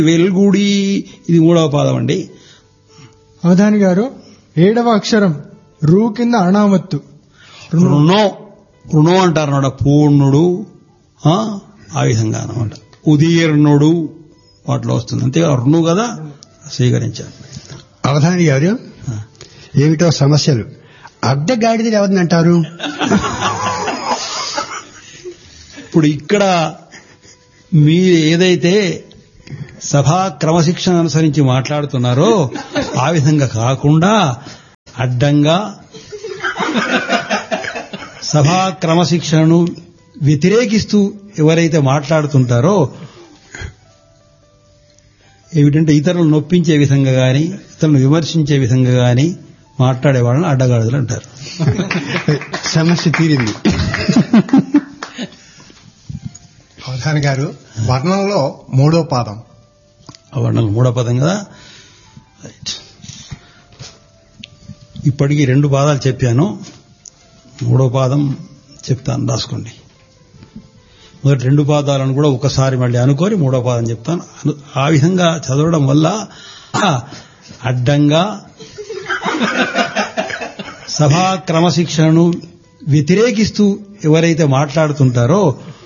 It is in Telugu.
వెల్గుడి ఇది మూడవ పాదం అండి అవధాని గారు ఏడవ అక్షరం రూ కింద అణామత్తు రుణో రుణో అంటారు అన్నమాట పూర్ణుడు ఆ, ఆ విధంగా అనమాట ఉదీర్ణుడు వాటిలో వస్తుంది అంతే రుణు కదా స్వీకరించారు అవధాని గారు ఏమిటో సమస్యలు అడ్డగాడిదలు ఎవరిని అంటారు ఇప్పుడు ఇక్కడ మీరు ఏదైతే సభా క్రమశిక్షణ అనుసరించి మాట్లాడుతున్నారో ఆ విధంగా కాకుండా అడ్డంగా సభా క్రమశిక్షణను వ్యతిరేకిస్తూ ఎవరైతే మాట్లాడుతుంటారో ఏమిటంటే ఇతరులను నొప్పించే విధంగా గాని ఇతరులను విమర్శించే విధంగా గాని మాట్లాడే వాళ్ళని అడ్డగాడుదలు అంటారు సమస్య తీరింది అవధాని గారు వర్ణంలో మూడో పాదం ఆ వర్ణాలు మూడో పదం కదా రైట్ ఇప్పటికీ రెండు పాదాలు చెప్పాను మూడో పాదం చెప్తాను రాసుకోండి మొదటి రెండు పాదాలను కూడా ఒకసారి మళ్ళీ అనుకొని మూడో పాదం చెప్తాను అను- ఆ విధంగా చదవడం వల్ల ఆ, అడ్డంగా సభా క్రమశిక్షణను వ్యతిరేకిస్తూ ఎవరైతే మాట్లాడుతుంటారో